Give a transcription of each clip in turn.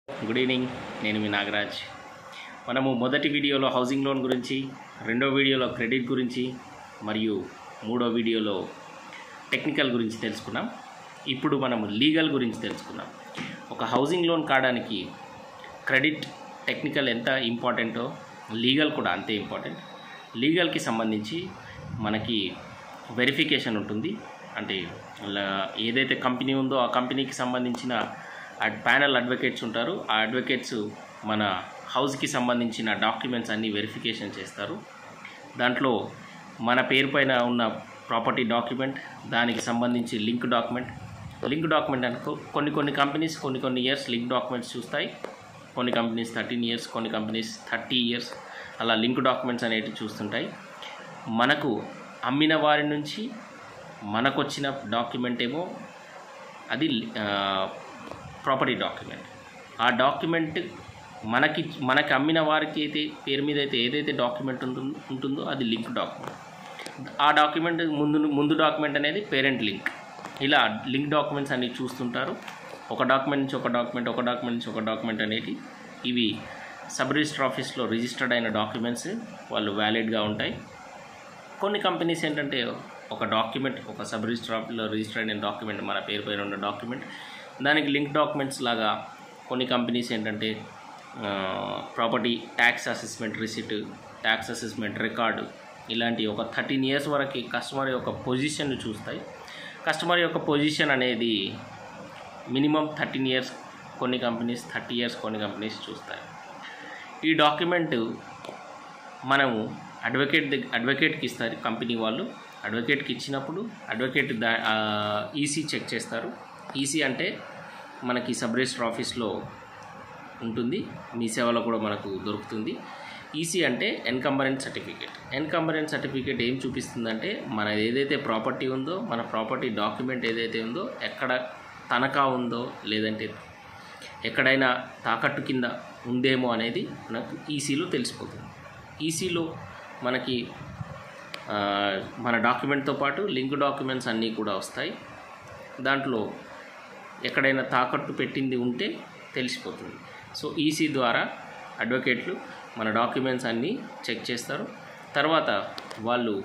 good evening నేను మీ నాగరాజ్ మనము మొదటి వీడియోలో హౌసింగ్ లోన్ గురించి రెండో వీడియోలో క్రెడిట్ గురించి మరియు మూడో వీడియోలో టెక్నికల్ గురించి తెలుసుకున్నాం ఇప్పుడు మనము లీగల్ గురించి తెలుసుకున్నాం ఒక హౌసింగ్ లోన్ కావడానికి క్రెడిట్ టెక్నికల్ ఎంత ఇంపార్టెంటో లీగల్ కూడా అంతే ఇంపార్టెంట్ లీగల్కి సంబంధించి మనకి వెరిఫికేషన్ ఉంటుంది అంటే ల- ఏదైతే కంపెనీ ఉందో ఆ కంపెనీకి సంబంధించిన ప్యానల్ అడ్వకేట్స్ ఉంటారు ఆ అడ్వకేట్స్ మన హౌస్కి సంబంధించిన డాక్యుమెంట్స్ అన్నీ వెరిఫికేషన్ చేస్తారు దాంట్లో మన పేరు పైన ఉన్న ప్రాపర్టీ డాక్యుమెంట్ దానికి సంబంధించి లింక్ డాక్యుమెంట్ లింక్ డాక్యుమెంట్ అనుకో కొన్ని కొన్ని కంపెనీస్ కొన్ని కొన్ని ఇయర్స్ లింక్ డాక్యుమెంట్స్ చూస్తాయి కొన్ని కంపెనీస్ థర్టీన్ ఇయర్స్ కొన్ని కంపెనీస్ థర్టీ ఇయర్స్ అలా లింక్ డాక్యుమెంట్స్ అనేటివి చూస్తుంటాయి మనకు అమ్మిన వారి నుంచి మనకు వచ్చిన డాక్యుమెంట్ ఏమో అది ప్రాపర్టీ డాక్యుమెంట్ ఆ డాక్యుమెంట్ మనకి మనకి అమ్మిన వారికి అయితే పేరు మీద అయితే ఏదైతే డాక్యుమెంట్ ఉంటుందో ఉంటుందో అది లింక్ డాక్యుమెంట్ ఆ డాక్యుమెంట్ ముందు ముందు డాక్యుమెంట్ అనేది పేరెంట్ లింక్ ఇలా లింక్ డాక్యుమెంట్స్ అన్ని చూస్తుంటారు ఒక డాక్యుమెంట్ నుంచి ఒక డాక్యుమెంట్ ఒక డాక్యుమెంట్ నుంచి ఒక డాక్యుమెంట్ అనేది ఇవి సబ్ రిజిస్టర్ ఆఫీస్లో రిజిస్టర్డ్ అయిన డాక్యుమెంట్స్ వాళ్ళు వ్యాలిడ్గా ఉంటాయి కొన్ని కంపెనీస్ ఏంటంటే ఒక డాక్యుమెంట్ ఒక సబ్ రిజిస్టర్ ఆఫీస్లో రిజిస్టర్ అయిన డాక్యుమెంట్ మన పేరు పైన ఉన్న డాక్యుమెంట్ దానికి లింక్ డాక్యుమెంట్స్ లాగా కొన్ని కంపెనీస్ ఏంటంటే property tax assessment receipt tax assessment record ఇలాంటి ఒక థర్టీన్ ఇయర్స్ వరకు కస్టమర్ యొక్క పొజిషన్ చూస్తాయి కస్టమర్ యొక్క పొజిషన్ అనేది మినిమం థర్టీన్ ఇయర్స్ కొన్ని కంపెనీస్ థర్టీ ఇయర్స్ కొన్ని కంపెనీస్ చూస్తాయి ఈ డాక్యుమెంట్ మనము అడ్వకేట్ దగ్గర అడ్వకేట్కి ఇస్తారు కంపెనీ వాళ్ళు అడ్వకేట్కి ఇచ్చినప్పుడు అడ్వకేట్ దా ఈసీ చెక్ చేస్తారు ఈసీ అంటే మనకి సబ్ రిజిస్టర్ ఆఫీస్లో ఉంటుంది మీ సేవలో కూడా మనకు దొరుకుతుంది ఈసీ అంటే ఎన్కంబరెన్స్ సర్టిఫికేట్ ఎన్కంబరెన్స్ సర్టిఫికేట్ ఏం చూపిస్తుందంటే మన ఏదైతే ప్రాపర్టీ ఉందో మన ప్రాపర్టీ డాక్యుమెంట్ ఏదైతే ఉందో ఎక్కడ తనఖా ఉందో లేదంటే ఎక్కడైనా తాకట్టు కింద ఉందేమో అనేది మనకు ఈసీలో తెలిసిపోతుంది ఈసీలో మనకి ఆ, మన డాక్యుమెంట్తో పాటు లింక్ డాక్యుమెంట్స్ అన్నీ కూడా వస్తాయి దాంట్లో ఎక్కడైనా తాకట్టు పెట్టింది ఉంటే తెలిసిపోతుంది సో ఈసీ ద్వారా అడ్వకేట్లు మన డాక్యుమెంట్స్ అన్నీ చెక్ చేస్తారు తర్వాత వాళ్ళు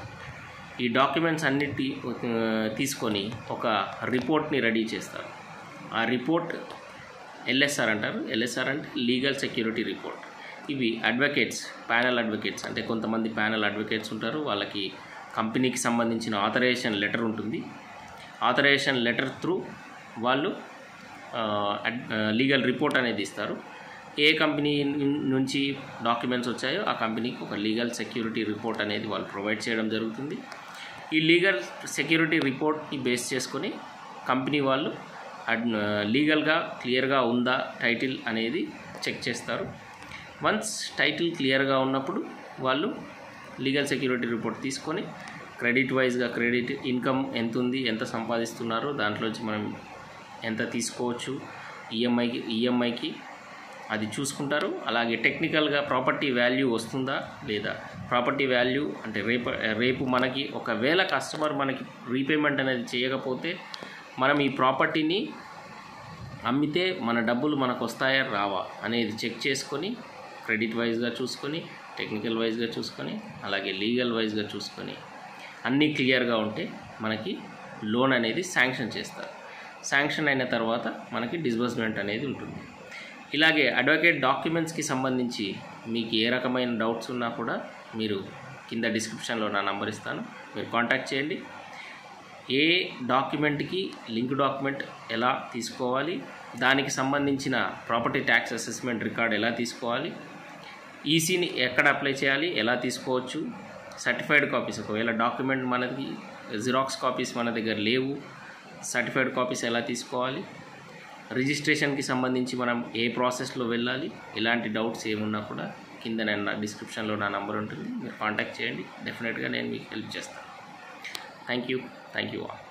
ఈ డాక్యుమెంట్స్ అన్నిటి ఆ, తీసుకొని ఒక రిపోర్ట్ని రెడీ చేస్తారు ఆ రిపోర్ట్ ఎల్ఎస్ఆర్ అంటారు ఎల్ఎస్ఆర్ అంటే లీగల్ సెక్యూరిటీ రిపోర్ట్ ఇవి అడ్వకేట్స్ ప్యానల్ అడ్వకేట్స్ అంటే కొంతమంది ప్యానల్ అడ్వకేట్స్ ఉంటారు వాళ్ళకి కంపెనీకి సంబంధించిన ఆథరైజేషన్ లెటర్ ఉంటుంది ఆథరైజేషన్ లెటర్ త్రూ వాళ్ళు లీగల్ రిపోర్ట్ అనేది ఇస్తారు ఏ కంపెనీ నుంచి డాక్యుమెంట్స్ వచ్చాయో ఆ కంపెనీకి ఒక లీగల్ సెక్యూరిటీ రిపోర్ట్ అనేది వాళ్ళు ప్రొవైడ్ చేయడం జరుగుతుంది ఈ లీగల్ సెక్యూరిటీ రిపోర్ట్ని బేస్ చేసుకొని కంపెనీ వాళ్ళు అడ్ లీగల్గా క్లియర్గా ఉందా టైటిల్ అనేది చెక్ చేస్తారు వన్స్ టైటిల్ క్లియర్గా ఉన్నప్పుడు వాళ్ళు లీగల్ సెక్యూరిటీ రిపోర్ట్ తీసుకొని క్రెడిట్ వైజ్గా క్రెడిట్ ఇన్కమ్ ఎంత ఉంది ఎంత సంపాదిస్తున్నారో దాంట్లోంచి మనం ఎంత తీసుకోవచ్చు ఈఎంఐకి ఈఎంఐకి అది చూసుకుంటారు అలాగే టెక్నికల్గా ప్రాపర్టీ వాల్యూ వస్తుందా లేదా ప్రాపర్టీ వాల్యూ అంటే రేపు రేపు మనకి ఒకవేళ కస్టమర్ మనకి రీపేమెంట్ అనేది చేయకపోతే మనం ఈ ప్రాపర్టీని అమ్మితే మన డబ్బులు మనకు వస్తాయా రావా అనేది చెక్ చేసుకొని క్రెడిట్ వైజ్గా చూసుకొని టెక్నికల్ వైజ్గా చూసుకొని అలాగే లీగల్ వైజ్గా చూసుకొని అన్నీ క్లియర్గా ఉంటే మనకి లోన్ అనేది శాంక్షన్ చేస్తారు శాంక్షన్ అయిన తర్వాత మనకి డిస్బర్స్మెంట్ అనేది ఉంటుంది ఇలాగే అడ్వకేట్ డాక్యుమెంట్స్కి సంబంధించి మీకు ఏ రకమైన డౌట్స్ ఉన్నా కూడా మీరు కింద డిస్క్రిప్షన్లో నా నంబర్ ఇస్తాను మీరు కాంటాక్ట్ చేయండి ఏ డాక్యుమెంట్కి లింక్ డాక్యుమెంట్ ఎలా తీసుకోవాలి దానికి సంబంధించిన ప్రాపర్టీ ట్యాక్స్ అసెస్మెంట్ రికార్డ్ ఎలా తీసుకోవాలి ఈసీని ఎక్కడ అప్లై చేయాలి ఎలా తీసుకోవచ్చు సర్టిఫైడ్ కాపీస్ ఒకవేళ డాక్యుమెంట్ మనకి జిరాక్స్ కాపీస్ మన దగ్గర లేవు సర్టిఫైడ్ కాపీస్ ఎలా తీసుకోవాలి రిజిస్ట్రేషన్కి సంబంధించి మనం ఏ ప్రాసెస్లో వెళ్ళాలి ఇలాంటి డౌట్స్ ఏమున్నా కూడా కింద నేను నా డిస్క్రిప్షన్లో నా నంబర్ ఉంటుంది మీరు కాంటాక్ట్ చేయండి డెఫినెట్గా నేను మీకు హెల్ప్ చేస్తాను thank you thank you all